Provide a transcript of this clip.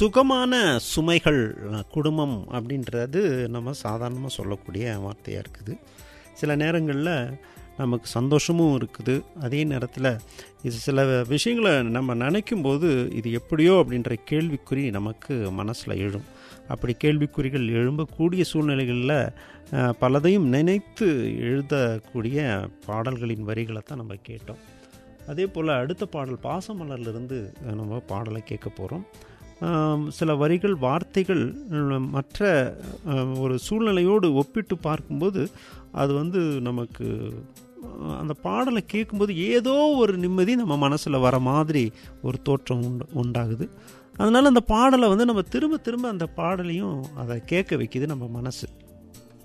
சுகமான சுமைகள் அஹ், குடும்பம் அப்படின்றது நம்ம சாதாரணமாக சொல்லக்கூடிய வார்த்தையாக இருக்குது சில நேரங்களில் நமக்கு சந்தோஷமும் இருக்குது அதே நேரத்தில் இது சில விஷயங்களை நம்ம நினைக்கும் போது இது எப்படியோ அப்படின்ற கேள்விக்குறி நமக்கு மனசில் எழும் அப்படி கேள்விக்குறிகள் எழும்பக்கூடிய சூழ்நிலைகளில் அஹ், பலதையும் நினைத்து எழுதக்கூடிய பாடல்களின் வரிகளை தான் நம்ம கேட்டோம் அதே போல் அடுத்த பாடல் பாசமலர்லேருந்து நம்ம பாடலை கேட்க போகிறோம் சில வரிகள் வார்த்தைகள் அஹ், மற்ற அஹ், ஒரு சூழ்நிலையோடு ஒப்பிட்டு பார்க்கும்போது அது வந்து நமக்கு அஹ், அந்த பாடலை கேட்கும்போது ஏதோ ஒரு நிம்மதி நம்ம மனசில் வர மாதிரி ஒரு தோற்றம் உண்டு உண்டாகுது அதனால் அந்த பாடலை வந்து நம்ம திரும்ப திரும்ப அந்த பாடலையும் அதை கேட்க வைக்குது நம்ம மனசு